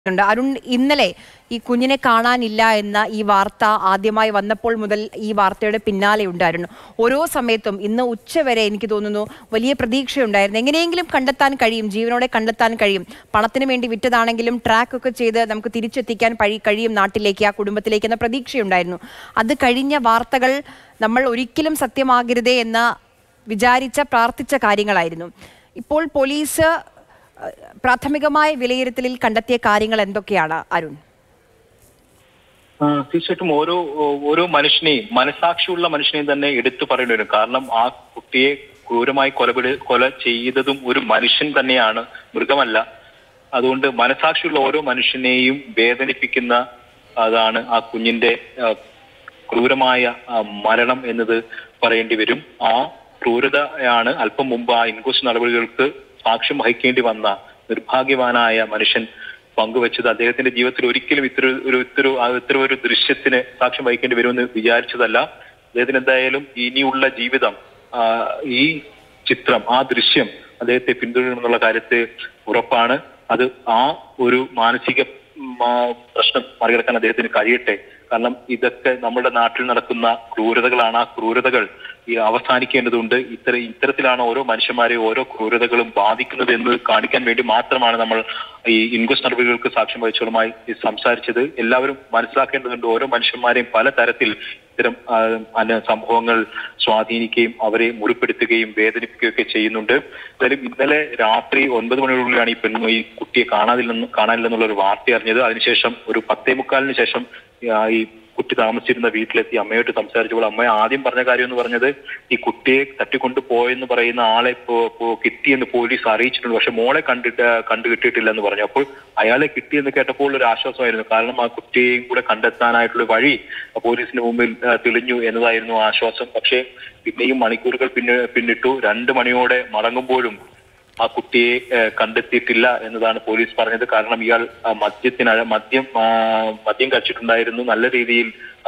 ഉണ്ട് അരുൺ ഇന്നലെ ഈ കുഞ്ഞിനെ കാണാനില്ല എന്ന ഈ വാർത്ത ആദ്യമായി വന്നപ്പോൾ മുതൽ ഈ വാർത്തയുടെ പിന്നാലെ ഉണ്ടായിരുന്നു ഓരോ സമയത്തും ഇന്ന് ഉച്ചവരെ എനിക്ക് തോന്നുന്നു വലിയ പ്രതീക്ഷയുണ്ടായിരുന്നു എങ്ങനെയെങ്കിലും കണ്ടെത്താൻ കഴിയും ജീവനോടെ കണ്ടെത്താൻ കഴിയും പണത്തിന് വേണ്ടി വിറ്റതാണെങ്കിലും ട്രാക്ക് ഒക്കെ ചെയ്ത് നമുക്ക് തിരിച്ചെത്തിക്കാൻ കഴി കഴിയും നാട്ടിലേക്ക് ആ കുടുംബത്തിലേക്ക് എന്ന പ്രതീക്ഷയുണ്ടായിരുന്നു അത് കഴിഞ്ഞ വാർത്തകൾ നമ്മൾ ഒരിക്കലും സത്യമാകരുതേ എന്ന് വിചാരിച്ച പ്രാർത്ഥിച്ച കാര്യങ്ങളായിരുന്നു ഇപ്പോൾ പോലീസ് അഹ് പ്രാഥമികമായ വിലയിരുത്തലിൽ കണ്ടെത്തിയ കാര്യങ്ങൾ എന്തൊക്കെയാണ് അരുൺ ആ, തീർച്ചയായിട്ടും ഓരോ ഓരോ മനുഷ്യനെയും മനസാക്ഷിയുള്ള മനുഷ്യനെയും തന്നെ എടുത്തു പറയേണ്ടി വരും കാരണം ആ കുട്ടിയെ ക്രൂരമായി കൊലപെട കൊല ചെയ്തതും ഒരു മനുഷ്യൻ തന്നെയാണ് മൃഗമല്ല അതുകൊണ്ട് മനസാക്ഷിയുള്ള ഓരോ മനുഷ്യനെയും വേദനിപ്പിക്കുന്ന അതാണ് ആ കുഞ്ഞിന്റെ ആ, ക്രൂരമായ ആ, മരണം എന്നത് പറയേണ്ടി വരും ആ ക്രൂരതയാണ് അല്പം മുമ്പ് ആ ഇൻക്വസ്റ്റ് നടപടികൾക്ക് സാക്ഷ്യം വഹിക്കേണ്ടി വന്ന നിർഭാഗ്യവാനായ മനുഷ്യൻ പങ്കുവച്ചത് അദ്ദേഹത്തിന്റെ ജീവിതത്തിൽ ഒരിക്കലും ഇത്ര ഒരു ഇത്ര ഇത്ര ഒരു ദൃശ്യത്തിന് സാക്ഷ്യം വഹിക്കേണ്ടി വരുമെന്ന് വിചാരിച്ചതല്ല അദ്ദേഹത്തിന് എന്തായാലും ഇനിയുള്ള ജീവിതം ആ, ഈ ചിത്രം ആ ദൃശ്യം അദ്ദേഹത്തെ പിന്തുടരുമെന്നുള്ള കാര്യത്തിൽ ഉറപ്പാണ് അത് ആ ഒരു മാനസിക ഉം, ആ, പ്രശ്നം മറികടക്കാൻ അദ്ദേഹത്തിന് കഴിയട്ടെ കാരണം ഇതൊക്കെ നമ്മുടെ നാട്ടിൽ നടക്കുന്ന ക്രൂരതകളാണ് ആ ക്രൂരതകൾ ഈ അവസാനിക്കേണ്ടതുണ്ട് ഇത്തര ഇത്തരത്തിലാണ് ഓരോ മനുഷ്യന്മാരെയും ഓരോ ക്രൂരതകളും ബാധിക്കുന്നത് എന്ന് കാണിക്കാൻ വേണ്ടി മാത്രമാണ് നമ്മൾ ഈ ഇൻക്വസ്റ്റ് നടപടികൾക്ക് സാക്ഷ്യം വഹിച്ചവരുമായി ഈ സംസാരിച്ചത് എല്ലാവരും മനസ്സിലാക്കേണ്ടതുണ്ട് ഓരോ മനുഷ്യന്മാരെയും പല തരത്തിൽ ഇത്തരം ആ, അന സംഭവങ്ങൾ സ്വാധീനിക്കുകയും അവരെ മുറിപ്പെടുത്തുകയും വേദനിപ്പിക്കുകയും ഒക്കെ ചെയ്യുന്നുണ്ട് എന്തായാലും ഇന്നലെ രാത്രി ഒൻപത് മണിയോടുകൂടിയാണ് ഈ പെൺ ഈ കുട്ടിയെ കാണാതില്ലെന്ന് കാണാനില്ലെന്നുള്ള ഒരു വാർത്ത അറിഞ്ഞത് അതിനുശേഷം ഒരു പത്തേ മുക്കാലിന് ശേഷം ആ, ഈ കുട്ടി താമസിച്ചിരുന്ന വീട്ടിലെത്തി അമ്മയോട്ട് സംസാരിച്ചപ്പോൾ അമ്മ ആദ്യം പറഞ്ഞ കാര്യം എന്ന് പറഞ്ഞത് ഈ കുട്ടിയെ തട്ടിക്കൊണ്ട് പോയെന്ന് പറയുന്ന ആളെ പോ- പോ- കിട്ടിയെന്ന് പോലീസ് അറിയിച്ചിട്ടുണ്ട് പക്ഷെ മോളെ കണ്ടിട്ട് കണ്ടു കിട്ടിയിട്ടില്ല എന്ന് പറഞ്ഞു അപ്പോൾ അയാളെ കിട്ടിയെന്ന് കേട്ടപ്പോൾ ഒരു ആശ്വാസമായിരുന്നു കാരണം ആ കുട്ടിയെയും കൂടെ കണ്ടെത്താനായിട്ടുള്ള വഴി പോലീസിന് മുമ്പിൽ ആ, തെളിഞ്ഞു എന്നതായിരുന്നു ആശ്വാസം പക്ഷേ പിന്നെയും മണിക്കൂറുകൾ പിന്നെ പിന്നിട്ടു രണ്ട് മണിയോടെ മടങ്ങുമ്പോഴും ആ കുട്ടിയെ ഏഹ്, കണ്ടെത്തിയിട്ടില്ല എന്നതാണ് പോലീസ് പറഞ്ഞത് കാരണം ഇയാൾ ആ, മദ്യത്തിന് മദ്യം ആ, മദ്യം കഴിച്ചിട്ടുണ്ടായിരുന്നു നല്ല രീതിയിൽ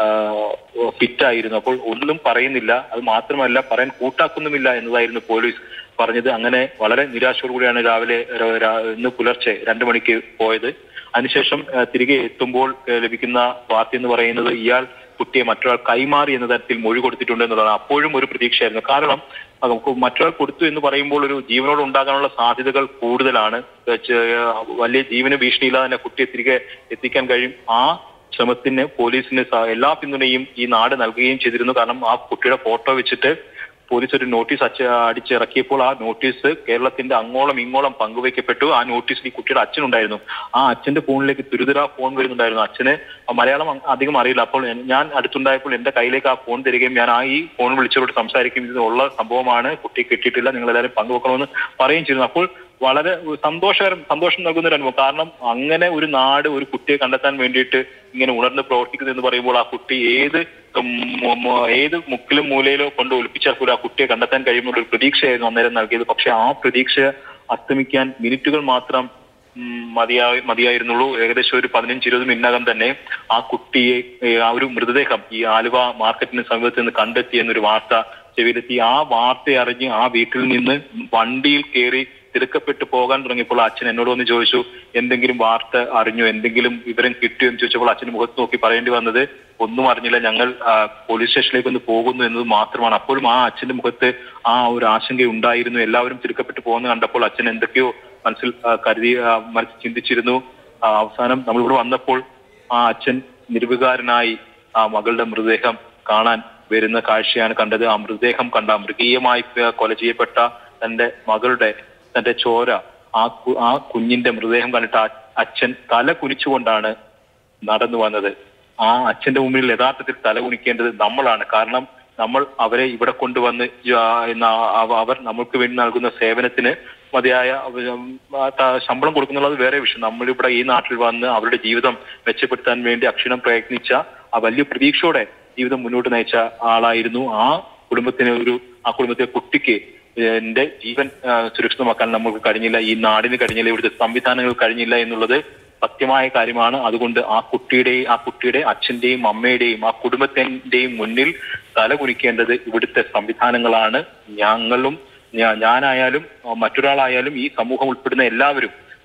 ഫിറ്റ് ആയിരുന്നു അപ്പോൾ ഒന്നും പറയുന്നില്ല അത് മാത്രമല്ല പറയാൻ കൂട്ടാക്കുന്നുമില്ല എന്നതായിരുന്നു പോലീസ് പറഞ്ഞത് അങ്ങനെ വളരെ നിരാശയോടുകൂടിയാണ് രാവിലെ ര- ര- ഇന്ന് പുലർച്ചെ രണ്ടു മണിക്ക് പോയത് അതിനുശേഷം ആ, തിരികെ എത്തുമ്പോൾ ആ, ലഭിക്കുന്ന വാർത്ത എന്ന് പറയുന്നത് ഇയാൾ കുട്ടിയെ മറ്റൊരാൾ കൈമാറി എന്ന തരത്തിൽ മൊഴി കൊടുത്തിട്ടുണ്ട് എന്നുള്ളതാണ് അപ്പോഴും ഒരു പ്രതീക്ഷയായിരുന്നു കാരണം അത് നമുക്ക് മറ്റൊരാൾ കൊടുത്തു എന്ന് പറയുമ്പോൾ ഒരു ജീവനോട് ഉണ്ടാകാനുള്ള സാധ്യതകൾ കൂടുതലാണ് ചെ- വലിയ ജീവന് ഭീഷണിയില്ലാതെ തന്നെ കുട്ടിയെ തിരികെ എത്തിക്കാൻ കഴിയും ആ ശ്രമത്തിന് പോലീസിന് സ- എല്ലാ പിന്തുണയും ഈ നാട് നൽകുകയും ചെയ്തിരുന്നു കാരണം ആ കുട്ടിയുടെ ഫോട്ടോ വെച്ചിട്ട് പോലീസ് ഒരു നോട്ടീസ് അച്ച അടിച്ചിറക്കിയപ്പോൾ ആ നോട്ടീസ് കേരളത്തിന്റെ അങ്ങോളം ഇങ്ങോളം പങ്കുവയ്ക്കപ്പെട്ടു ആ നോട്ടീസിൽ ഈ കുട്ടിയുടെ അച്ഛനുണ്ടായിരുന്നു ആ അച്ഛന്റെ ഫോണിലേക്ക് തുരുതുര ഫോൺ വരുന്നുണ്ടായിരുന്നു അച്ഛന് മലയാളം അ- അധികം അറിയില്ല അപ്പോൾ എൻ- ഞാൻ അടുത്തുണ്ടായപ്പോൾ എന്റെ കയ്യിലേക്ക് ആ ഫോൺ തരികയും ഞാൻ ആ ഈ ഫോൺ വിളിച്ചവരോട് സംസാരിക്കുകയും ഇത് ഉള്ള സംഭവമാണ് കുട്ടി കിട്ടിയിട്ടില്ല നിങ്ങൾ എല്ലാവരും പങ്കുവെക്കണമെന്ന് പറയുകയും ചെയ്തു അപ്പോൾ വളരെ സന്തോഷകരം സന്തോഷം നൽകുന്ന ഒരു അനുഭവം കാരണം അങ്ങനെ ഒരു നാട് ഒരു കുട്ടിയെ കണ്ടെത്താൻ വേണ്ടിയിട്ട് ഇങ്ങനെ ഉണർന്ന് പ്രവർത്തിക്കുന്നു എന്ന് പറയുമ്പോൾ ആ കുട്ടി ഏത് ഉം, മു- മു- ഏത് മുക്കിലും മൂലയിലോ കൊണ്ട് ഒളിപ്പിച്ചാൽ പോലും ആ കുട്ടിയെ കണ്ടെത്താൻ കഴിയുന്ന ഒരു പ്രതീക്ഷയായിരുന്നു അന്നേരം നൽകിയത് പക്ഷെ ആ പ്രതീക്ഷ അസ്തമിക്കാൻ മിനിറ്റുകൾ മാത്രം ഉം, മതിയായി മതിയായിരുന്നുള്ളൂ ഏകദേശം ഒരു പതിനഞ്ച് ഇരുപത് മിനിറ്റിനകം തന്നെ ആ കുട്ടിയെ ഏ, ആ ഒരു മൃതദേഹം ഈ ആലുവ മാർക്കറ്റിന് സമീപത്ത് നിന്ന് കണ്ടെത്തി എന്നൊരു വാർത്ത ചെവിയിലെത്തി ആ വാർത്ത അറിഞ്ഞ് ആ വീട്ടിൽ നിന്ന് വണ്ടിയിൽ കയറി തിടുക്കപ്പെട്ട് പോകാൻ തുടങ്ങിയപ്പോൾ അച്ഛൻ എന്നോട് വന്ന് ചോദിച്ചു എന്തെങ്കിലും വാർത്ത അറിഞ്ഞോ എന്തെങ്കിലും വിവരം കിട്ടിയോ എന്ന് ചോദിച്ചപ്പോൾ അച്ഛന് മുഖത്ത് നോക്കി പറയേണ്ടി വന്നത് ഒന്നും അറിഞ്ഞില്ല ഞങ്ങൾ ആ, പോലീസ് സ്റ്റേഷനിലേക്ക് ഒന്ന് പോകുന്നു എന്നത് മാത്രമാണ് അപ്പോഴും ആ അച്ഛന്റെ മുഖത്ത് ആ ഒരു ആശങ്ക ഉണ്ടായിരുന്നു എല്ലാവരും തിടുക്കപ്പെട്ട് പോകുന്ന കണ്ടപ്പോൾ അച്ഛൻ എന്തൊക്കെയോ മനസ്സിൽ ആ, കരുതി ആ, മനസ്സിൽ ചിന്തിച്ചിരുന്നു ആ, അവസാനം നമ്മളിവിടെ വന്നപ്പോൾ ആ അച്ഛൻ നിർവികാരനായി ആ മകളുടെ മൃതദേഹം കാണാൻ വരുന്ന കാഴ്ചയാണ് കണ്ടത് ആ മൃതദേഹം കണ്ട മൃഗീയമായി പ- കൊല ചെയ്യപ്പെട്ട തന്റെ മകളുടെ തന്റെ ചോര ആ കു- ആ കുഞ്ഞിന്റെ മൃതദേഹം കണ്ടിട്ട് ആ അച്ഛൻ തല കുനിച്ചുകൊണ്ടാണ് നടന്നു വന്നത് ആ അച്ഛന്റെ മുമ്പിൽ യഥാർത്ഥത്തിൽ തല കുനിക്കേണ്ടത് നമ്മളാണ് കാരണം നമ്മൾ അവരെ ഇവിടെ കൊണ്ടുവന്ന് ജ- എന്ന അവ- അവർ നമ്മൾക്ക് വേണ്ടി നൽകുന്ന സേവനത്തിന് മതിയായ ഉം, ആ, ത- ശമ്പളം കൊടുക്കുന്നുള്ളത് വേറെ വിഷയം നമ്മളിവിടെ ഈ നാട്ടിൽ വന്ന് അവരുടെ ജീവിതം മെച്ചപ്പെടുത്താൻ വേണ്ടി അക്ഷരം പ്രയത്നിച്ച ആ വലിയ പ്രതീക്ഷയോടെ ജീവിതം മുന്നോട്ട് നയിച്ച ആളായിരുന്നു ആ കുടുംബത്തിന് ഒരു ആ കുടുംബത്തിലെ കുട്ടിക്ക് എന്റെ ജീവൻ ആ, സുരക്ഷിതമാക്കാൻ നമുക്ക് കഴിഞ്ഞില്ല ഈ നാടിന് കഴിഞ്ഞില്ല ഇവിടുത്തെ സംവിധാനങ്ങൾ കഴിഞ്ഞില്ല എന്നുള്ളത് സത്യമായ കാര്യമാണ് അതുകൊണ്ട് ആ കുട്ടിയുടെ ആ കുട്ടിയുടെ അച്ഛന്റെയും അമ്മയുടെയും ആ കുടുംബത്തിന്റെയും മുന്നിൽ തല കുനിക്കേണ്ടത് ഇവിടുത്തെ സംവിധാനങ്ങളാണ് ഞങ്ങളും ഞാ- ഞാനായാലും ആ, മറ്റൊരാളായാലും ഈ സമൂഹം ഉൾപ്പെടുന്ന എല്ലാവരും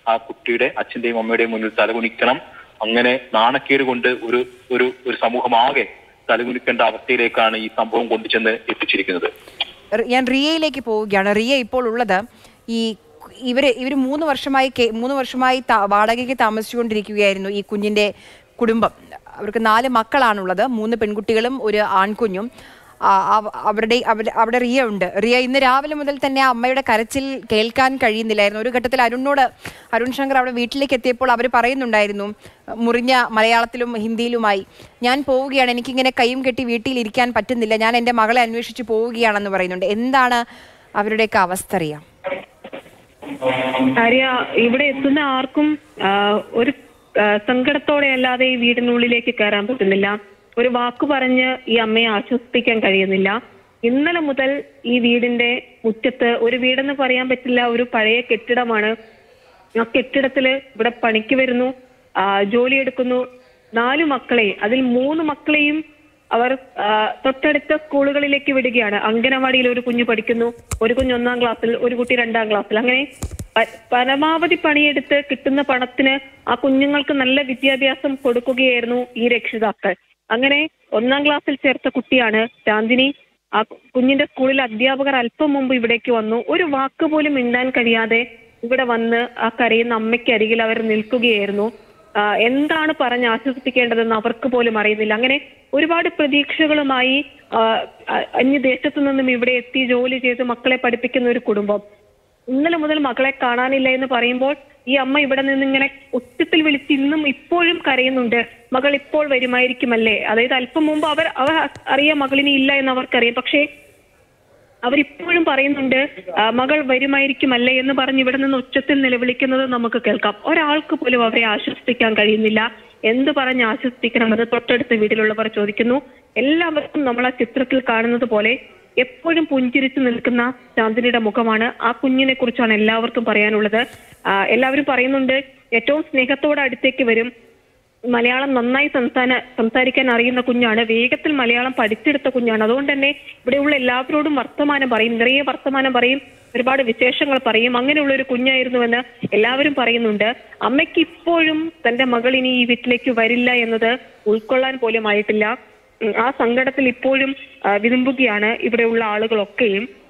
ആ കുട്ടിയുടെ അച്ഛന്റെയും അമ്മയുടെയും മുന്നിൽ തലകുനിക്കണം അങ്ങനെ നാണക്കേട് കൊണ്ട് ഒരു ഒരു ഒരു സമൂഹമാകെ തലകുനിക്കേണ്ട അവസ്ഥയിലേക്കാണ് ഈ സംഭവം കൊണ്ടുചെന്ന് എത്തിച്ചിരിക്കുന്നത് റി- ഞാൻ റിയയിലേക്ക് പോവുകയാണ് റിയ ഇപ്പോൾ ഉള്ളത് ഈ ഇവര് ഇവർ മൂന്ന് വർഷമായി കെ- മൂന്ന് വർഷമായി താ- വാടകയ്ക്ക് താമസിച്ചുകൊണ്ടിരിക്കുകയായിരുന്നു ഈ കുഞ്ഞിന്റെ കുടുംബം അവർക്ക് നാല് മക്കളാണുള്ളത് മൂന്ന് പെൺകുട്ടികളും ഒരു ആൺകുഞ്ഞും ആ, അവ- അവരുടെ അവരുടെ അവിടെ റിയ ഉണ്ട് റിയ ഇന്ന് രാവിലെ മുതൽ തന്നെ ആ അമ്മയുടെ കരച്ചിൽ കേൾക്കാൻ കഴിയുന്നില്ലായിരുന്നു ഒരു ഘട്ടത്തിൽ അരുണിനോട് അരുൺ ശങ്കർ അവിടെ വീട്ടിലേക്ക് എത്തിയപ്പോൾ അവർ പറയുന്നുണ്ടായിരുന്നു മുറിഞ്ഞ മലയാളത്തിലും ഹിന്ദിയിലുമായി ഞാൻ പോവുകയാണ് എനിക്കിങ്ങനെ കൈയും കെട്ടി വീട്ടിൽ ഇരിക്കാൻ പറ്റുന്നില്ല ഞാൻ എൻ്റെ മകളെ അന്വേഷിച്ച് പോവുകയാണെന്ന് പറയുന്നുണ്ട് എന്താണ് അവരുടെയൊക്കെ അവസ്ഥ അറിയാം ആര്യ ഇവിടെ എത്തുന്ന ആർക്കും ആ, ഒരു ആ, സങ്കടത്തോടെ അല്ലാതെ ഈ വീടിനുള്ളിലേക്ക് കയറാൻ പറ്റുന്നില്ല ഒരു വാക്ക് പറഞ്ഞ് ഈ അമ്മയെ ആശ്വസിപ്പിക്കാൻ കഴിയുന്നില്ല ഇന്നലെ മുതൽ ഈ വീടിന്റെ മുറ്റത്ത് ഒരു വീടെന്ന് പറയാൻ പറ്റില്ല ഒരു പഴയ കെട്ടിടമാണ് ആ കെട്ടിടത്തില് ഇവിടെ പണിക്ക് വരുന്നു ആ, ജോലിയെടുക്കുന്നു നാലു മക്കളെ അതിൽ മൂന്ന് മക്കളെയും അവർ ആ, തൊട്ടടുത്ത സ്കൂളുകളിലേക്ക് വിടുകയാണ് അംഗനവാടിയിൽ ഒരു കുഞ്ഞു പഠിക്കുന്നു ഒരു കുഞ്ഞ് ഒന്നാം ക്ലാസ്സിൽ ഒരു കുട്ടി രണ്ടാം ക്ലാസ്സിൽ അങ്ങനെ പ- പരമാവധി പണിയെടുത്ത് കിട്ടുന്ന പണത്തിന് ആ കുഞ്ഞുങ്ങൾക്ക് നല്ല വിദ്യാഭ്യാസം കൊടുക്കുകയായിരുന്നു ഈ രക്ഷിതാക്കൾ അങ്ങനെ ഒന്നാം ക്ലാസ്സിൽ ചേർത്ത കുട്ടിയാണ് ചാന്ദിനി ആ കു- കുഞ്ഞിന്റെ സ്കൂളിൽ അധ്യാപകർ അല്പം മുമ്പ് ഇവിടേക്ക് വന്നു ഒരു വാക്ക് പോലും മിണ്ടാൻ കഴിയാതെ ഇവിടെ വന്ന് ആ കരയുന്ന അമ്മയ്ക്ക് അരികിൽ അവർ നിൽക്കുകയായിരുന്നു ആ, എന്താണ് പറഞ്ഞ് ആശ്വസിപ്പിക്കേണ്ടതെന്ന് അവർക്ക് പോലും അറിയുന്നില്ല അങ്ങനെ ഒരുപാട് പ്രതീക്ഷകളുമായി ആ, അ- അന്യദേശത്തു നിന്നും ഇവിടെ എത്തി ജോലി ചെയ്ത് മക്കളെ പഠിപ്പിക്കുന്ന ഒരു കുടുംബം ഇന്നലെ മുതൽ മകളെ കാണാനില്ല എന്ന് പറയുമ്പോൾ ഈ അമ്മ ഇവിടെ നിന്ന് ഇങ്ങനെ ഉച്ചത്തിൽ വിളിച്ച് ഇന്നും ഇപ്പോഴും കരയുന്നുണ്ട് മകൾ ഇപ്പോൾ വരുമായിരിക്കുമല്ലേ അതായത് അല്പം മുമ്പ് അവർ അവർ അറിയാം മകളിനി ഇല്ല എന്ന് അവർക്കറിയാം പക്ഷേ അവരിപ്പോഴും പറയുന്നുണ്ട് ആ, മകൾ വരുമായിരിക്കുമല്ലേ എന്ന് പറഞ്ഞ് ഇവിടെ നിന്ന് ഉച്ചത്തിൽ നിലവിളിക്കുന്നത് നമുക്ക് കേൾക്കാം ഒരാൾക്ക് പോലും അവരെ ആശ്വസിപ്പിക്കാൻ കഴിയുന്നില്ല എന്ത് പറഞ്ഞ് ആശ്വസിപ്പിക്കണമെന്ന് തൊട്ടടുത്ത വീട്ടിലുള്ളവർ ചോദിക്കുന്നു എല്ലാവർക്കും നമ്മൾ ആ ചിത്രത്തിൽ കാണുന്നത് പോലെ എപ്പോഴും പുഞ്ചിരിച്ചു നിൽക്കുന്ന ചാന്ദിനിയുടെ മുഖമാണ് ആ കുഞ്ഞിനെ കുറിച്ചാണ് എല്ലാവർക്കും പറയാനുള്ളത് ആ, എല്ലാവരും പറയുന്നുണ്ട് ഏറ്റവും സ്നേഹത്തോടെ അടുത്തേക്ക് വരും മലയാളം നന്നായി സംസ്ഥാന സംസാരിക്കാൻ അറിയുന്ന കുഞ്ഞാണ് വേഗത്തിൽ മലയാളം പഠിച്ചെടുത്ത കുഞ്ഞാണ് അതുകൊണ്ട് തന്നെ ഇവിടെയുള്ള എല്ലാവരോടും വർത്തമാനം പറയും നിറയെ വർത്തമാനം പറയും ഒരുപാട് വിശേഷങ്ങൾ പറയും അങ്ങനെയുള്ള ഒരു കുഞ്ഞായിരുന്നുവെന്ന് എല്ലാവരും പറയുന്നുണ്ട് അമ്മയ്ക്ക് ഇപ്പോഴും തന്റെ മകൾ ഇനി ഈ വീട്ടിലേക്ക് വരില്ല എന്നത് ഉൾക്കൊള്ളാൻ പോലും ആയിട്ടില്ല ഉം, ആ സങ്കടത്തിൽ ഇപ്പോഴും ആ, വിതുമ്പുകയാണ് ഇവിടെയുള്ള ആളുകളൊക്കെയും